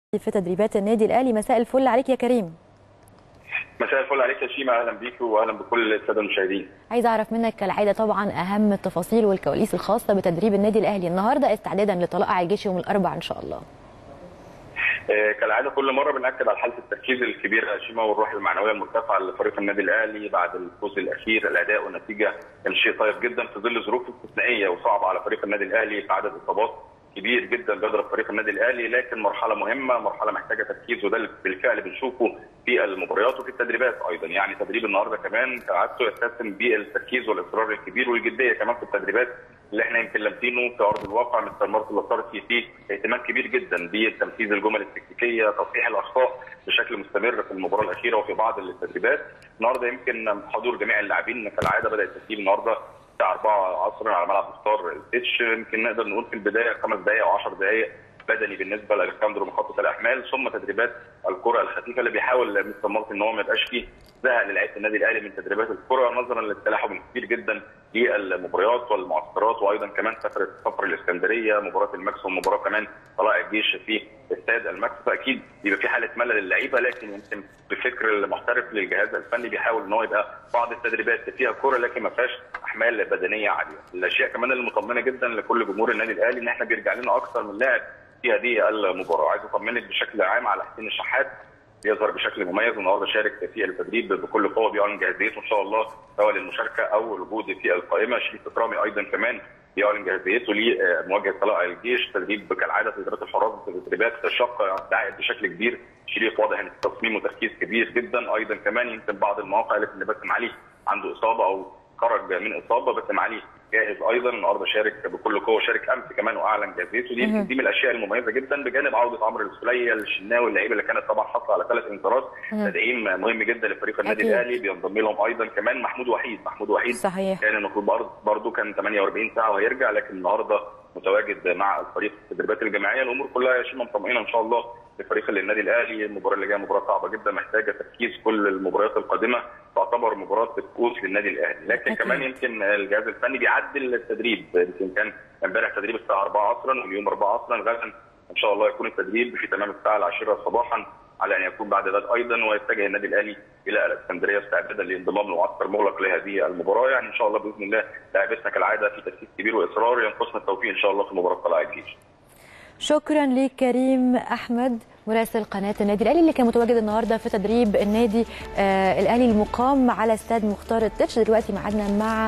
في تدريبات النادي الاهلي مساء الفل عليك يا كريم مساء الفل عليك يا شيماء اهلا بيك واهلا بكل الساده المشاهدين عايز اعرف منك كالعاده طبعا اهم التفاصيل والكواليس الخاصه بتدريب النادي الاهلي النهارده استعدادا لطلائع الجيش يوم الاربعاء ان شاء الله آه، كالعاده كل مره بناكد على حاله التركيز الكبيره يا شيماء والروح المعنويه المرتفعه لفريق النادي الاهلي بعد الفوز الاخير الاداء والنتيجه كان شيء طيب جدا في ظل ظروف استثنائيه وصعبه على فريق النادي الاهلي في عدد اصابات كبير جدا بيضرب فريق النادي الاهلي لكن مرحله مهمه مرحله محتاجه تركيز وده اللي بالفعل بنشوفه في المباريات وفي التدريبات ايضا يعني تدريب النهارده كمان كعادته يتسم بالتركيز والاصرار الكبير والجديه كمان في التدريبات اللي احنا يمكن لامسينه في ارض الواقع مستر مارتن لاسارتي فيه اهتمام كبير جدا بتنفيذ الجمل التكتيكيه تصحيح الاخطاء بشكل مستمر في المباراه الاخيره وفي بعض التدريبات النهارده يمكن حضور جميع اللاعبين كالعاده بدا التسجيل النهارده الساعه 4 عصرا على ملعب مختار التتش يمكن نقدر نقول في البدايه خمس دقائق او 10 دقائق بدني بالنسبه لالكساندرو محطه الاحمال ثم تدريبات الكره الخفيفه اللي بيحاول مستر مارتن ان هو ما يبقاش فيه زهق للعيبه النادي الاهلي من تدريبات الكره نظرا للتلاحم الكبير جدا للمباريات والمعسكرات وايضا كمان سفر سفر الاسكندريه مباراه الماكس ومباراه كمان طلائع الجيش في استاد الماكس فاكيد بيبقى في حاله ملل للعيبه لكن يمكن بفكر المحترف للجهاز الفني بيحاول ان هو يبقى بعض التدريبات فيها كره لكن ما فيهاش احمال بدنيه عاليه الاشياء كمان اللي مطمنه جدا لكل جمهور النادي الاهلي ان احنا بيرجع لنا اكثر من لاعب في هذه المباراه عايز اطمنك بشكل عام على حسين الشحات بيظهر بشكل مميز النهارده شارك في التدريب بكل قوه بيعلن جاهزيته ان شاء الله سواء للمشاركه او الوجود في القائمه شريف اكرامي ايضا كمان بيعلن جاهزيته لمواجهه طلائع الجيش تدريب كالعاده تدريبات الحراس تدريبات شاقه دعت بشكل كبير شريف واضح ان تصميم وتركيز كبير جدا ايضا كمان يمكن بعض المواقع قالت ان باسم علي عنده اصابه او خرج من اصابه باسم علي جاهز ايضا النهارده شارك بكل قوه شارك امس كمان واعلن جاهزيته دي دي من الاشياء المميزه جدا بجانب عوده عمرو السوليه الشناوي اللعيبه اللي كانت طبعا حاصله على ثلاث انذارات تدعيم مهم جدا لفريق النادي الاهلي بينضم لهم ايضا كمان محمود وحيد محمود وحيد صحيح. كان المفروض برضه كان 48 ساعه وهيرجع لكن النهارده متواجد مع الفريق في التدريبات الجماعيه الامور كلها يا شيماء مطمئنه ان شاء الله لفريق النادي الاهلي المباراه اللي جايه مباراه صعبه جدا محتاجه تركيز كل المباريات القادمه تعتبر مباراه كؤوس للنادي الاهلي لكن أكيد. كمان يمكن الجهاز الفني بيعدل التدريب يمكن كان امبارح تدريب الساعه 4 عصرا واليوم 4 عصرا غدا ان شاء الله يكون التدريب في تمام الساعه العاشره صباحا على ان يكون بعد غد ايضا ويتجه النادي الاهلي الى الاسكندريه استعدادا لانضمام لمعسكر مغلق لهذه المباراه يعني ان شاء الله باذن الله لاعبتنا كالعاده في تركيز كبير واصرار ينقصنا التوفيق ان شاء الله في مباراه طلائع الجيش. شكرا ليك كريم احمد مراسل قناه النادي الاهلي اللي كان متواجد النهارده في تدريب النادي آه الاهلي المقام على استاد مختار التتش دلوقتي ميعادنا مع